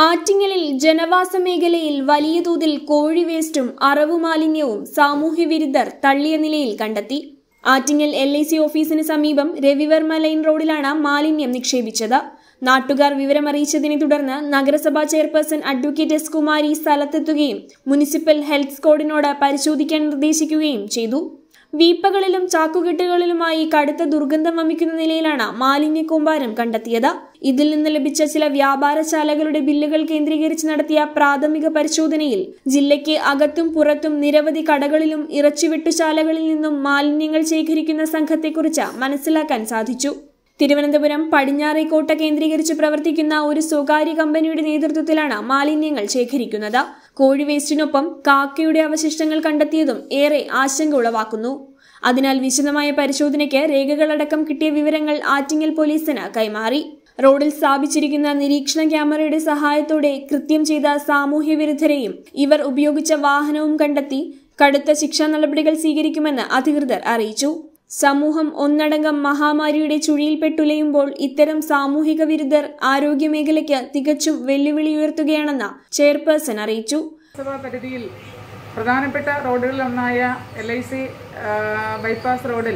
ആറ്റിങ്ങലിൽ ജനവാസ മേഖലയിൽ വലിയ തോതിൽ കോഴി വേസ്റ്റും അറവു മാലിന്യവും സാമൂഹ്യ വിരുദ്ധർ തള്ളിയ നിലയിൽ കണ്ടെത്തി ആറ്റിങ്ങൽ എൽ ഐ സി ഓഫീസിന് സമീപം രവിവർമ്മ ലൈൻ റോഡിലാണ് മാലിന്യം നിക്ഷേപിച്ചത് നാട്ടുകാർ വിവരമറിയിച്ചതിനെ തുടർന്ന് നഗരസഭാ ചെയർപേഴ്സൺ അഡ്വക്കേറ്റ് എസ് കുമാരി സ്ഥലത്തെത്തുകയും മുനിസിപ്പൽ ഹെൽത്ത് സ്ക്വാഡിനോട് പരിശോധിക്കാൻ നിർദ്ദേശിക്കുകയും ചെയ്തു വീപ്പകളിലും ചാക്കുകെട്ടുകളിലുമായി കടുത്ത ദുർഗന്ധം വമിക്കുന്ന നിലയിലാണ് മാലിന്യ കൂമ്പാരം കണ്ടെത്തിയത് ഇതിൽ നിന്ന് ലഭിച്ച ചില വ്യാപാരശാലകളുടെ ബില്ലുകൾ കേന്ദ്രീകരിച്ച് നടത്തിയ പ്രാഥമിക പരിശോധനയിൽ ജില്ലയ്ക്ക് അകത്തും പുറത്തും നിരവധി കടകളിലും ഇറച്ചിവെട്ടുശാലകളിൽ നിന്നും മാലിന്യങ്ങൾ ശേഖരിക്കുന്ന സംഘത്തെക്കുറിച്ച് മനസ്സിലാക്കാൻ സാധിച്ചു തിരുവനന്തപുരം പടിഞ്ഞാറേക്കോട്ട കേന്ദ്രീകരിച്ച് പ്രവർത്തിക്കുന്ന ഒരു സ്വകാര്യ കമ്പനിയുടെ നേതൃത്വത്തിലാണ് മാലിന്യങ്ങൾ ശേഖരിക്കുന്നത് കോഴി വേസ്റ്റിനൊപ്പം കാക്കയുടെ അവശിഷ്ടങ്ങൾ കണ്ടെത്തിയതും ഏറെ ആശങ്ക ഉളവാക്കുന്നു അതിനാൽ വിശദമായ പരിശോധനയ്ക്ക് രേഖകളടക്കം കിട്ടിയ വിവരങ്ങൾ ആറ്റിങ്ങൽ പോലീസിന് കൈമാറി റോഡിൽ സ്ഥാപിച്ചിരിക്കുന്ന നിരീക്ഷണ ക്യാമറയുടെ സഹായത്തോടെ കൃത്യം ചെയ്ത സാമൂഹ്യ വിരുദ്ധരെയും ഇവർ ഉപയോഗിച്ച വാഹനവും കണ്ടെത്തി കടുത്ത ശിക്ഷാ നടപടികൾ സ്വീകരിക്കുമെന്ന് അധികൃതർ അറിയിച്ചു സമൂഹം ഒന്നടങ്കം മഹാമാരിയുടെ ചുഴിയിൽപ്പെട്ടുലയുമ്പോൾ ഇത്തരം സാമൂഹിക വിരുദ്ധർ ആരോഗ്യമേഖലയ്ക്ക് തികച്ചും വെല്ലുവിളി ഉയർത്തുകയാണെന്ന് ചെയർപേഴ്സൺ അറിയിച്ചു സഭാ പരിധിയിൽ പ്രധാനപ്പെട്ട റോഡുകളിലൊന്നായ എൽ ഐ സി ബൈപ്പാസ് റോഡിൽ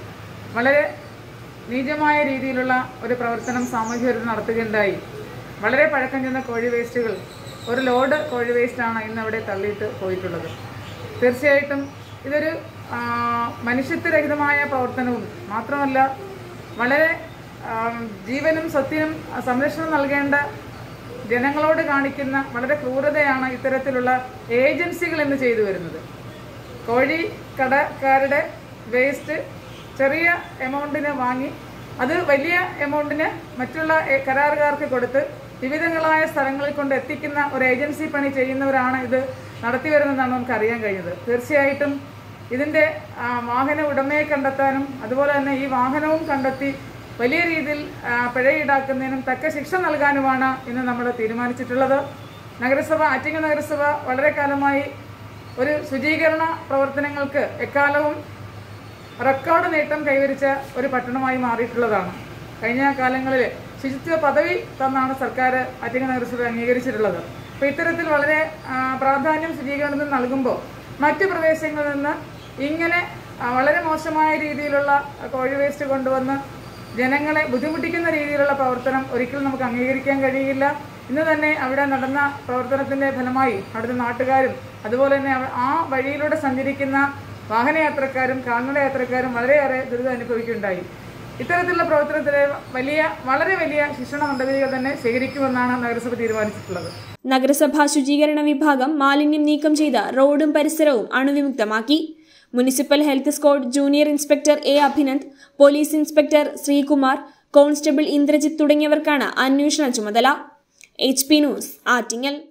വളരെ നീചമായ രീതിയിലുള്ള ഒരു പ്രവർത്തനം സാമൂഹ്യ വിരുദ്ധം നടത്തുകയുണ്ടായി വളരെ പഴക്കം ചെന്ന കോഴി വേസ്റ്റുകൾ ഒരു ലോഡ് കോഴി വേസ്റ്റാണ് ഇന്ന് അവിടെ തള്ളിയിട്ട് പോയിട്ടുള്ളത് തീർച്ചയായിട്ടും ഇതൊരു ആ, മനുഷ്യത്വരഹിതമായ പ്രവർത്തനവും മാത്രമല്ല വളരെ ആ, ജീവനും സ്വത്തിനും സംരക്ഷണം നൽകേണ്ട ജനങ്ങളോട് കാണിക്കുന്ന വളരെ ക്രൂരതയാണ് ഇത്തരത്തിലുള്ള ഏജൻസികൾ ഇന്ന് ചെയ്തു വരുന്നത് കോഴി കടക്കാരുടെ വേസ്റ്റ് ചെറിയ എമൗണ്ടിന് വാങ്ങി അത് വലിയ എമൗണ്ടിന് മറ്റുള്ള എ- കരാറുകാർക്ക് കൊടുത്ത് വിവിധങ്ങളായ സ്ഥലങ്ങളിൽ കൊണ്ട് എത്തിക്കുന്ന ഒരു ഏജൻസി പണി ചെയ്യുന്നവരാണ് ഇത് നടത്തി വരുന്നതെന്നാണ് നമുക്ക് അറിയാൻ കഴിഞ്ഞത് തീർച്ചയായിട്ടും ഇതിൻ്റെ ആ, വാഹന ഉടമയെ കണ്ടെത്താനും അതുപോലെ തന്നെ ഈ വാഹനവും കണ്ടെത്തി വലിയ രീതിയിൽ ആ, പിഴ ഈടാക്കുന്നതിനും തക്ക ശിക്ഷ നൽകാനുമാണ് ഇന്ന് നമ്മൾ തീരുമാനിച്ചിട്ടുള്ളത് നഗരസഭ ആറ്റിങ്ങൽ നഗരസഭ വളരെ കാലമായി ഒരു ശുചീകരണ പ്രവർത്തനങ്ങൾക്ക് എക്കാലവും റെക്കോർഡ് നേട്ടം കൈവരിച്ച ഒരു പട്ടണമായി മാറിയിട്ടുള്ളതാണ് കഴിഞ്ഞ കാലങ്ങളിൽ ശുചിത്വ പദവി തന്നാണ് സർക്കാർ ആറ്റിങ്ങൽ നഗരസഭ അംഗീകരിച്ചിട്ടുള്ളത് അപ്പോൾ ഇത്തരത്തിൽ വളരെ ആ, പ്രാധാന്യം ശുചീകരണത്തിന് നൽകുമ്പോൾ മറ്റ് പ്രദേശങ്ങളിൽ നിന്ന് ഇങ്ങനെ ആ, വളരെ മോശമായ രീതിയിലുള്ള കോഴി വേസ്റ്റ് കൊണ്ടുവന്ന് ജനങ്ങളെ ബുദ്ധിമുട്ടിക്കുന്ന രീതിയിലുള്ള പ്രവർത്തനം ഒരിക്കലും നമുക്ക് അംഗീകരിക്കാൻ കഴിയില്ല ഇന്ന് തന്നെ അവിടെ നടന്ന പ്രവർത്തനത്തിന്റെ ഫലമായി അവിടുത്തെ നാട്ടുകാരും അതുപോലെ തന്നെ അവ- ആ വഴിയിലൂടെ സഞ്ചരിക്കുന്ന വാഹനയാത്രക്കാരും കാൽനട യാത്രക്കാരും വളരെയേറെ ദുരിതം അനുഭവിക്കുകയുണ്ടായി ഇത്തരത്തിലുള്ള പ്രവർത്തനത്തിന് വലിയ വളരെ വലിയ ശിക്ഷണ നടപടികൾ തന്നെ സ്വീകരിക്കുമെന്നാണ് നഗരസഭ തീരുമാനിച്ചിട്ടുള്ളത് നഗരസഭാ ശുചീകരണ വിഭാഗം മാലിന്യം നീക്കം ചെയ്ത് റോഡും പരിസരവും അണുവിമുക്തമാക്കി municipal health squad junior inspector A Abhinand police inspector Sreekumar constable Indrajith തുടങ്ങിയവർക്കാണ് അന്വേഷണ ചുമതല എച്ച് പി ന്യൂസ് ആറ്റിങ്ങൽ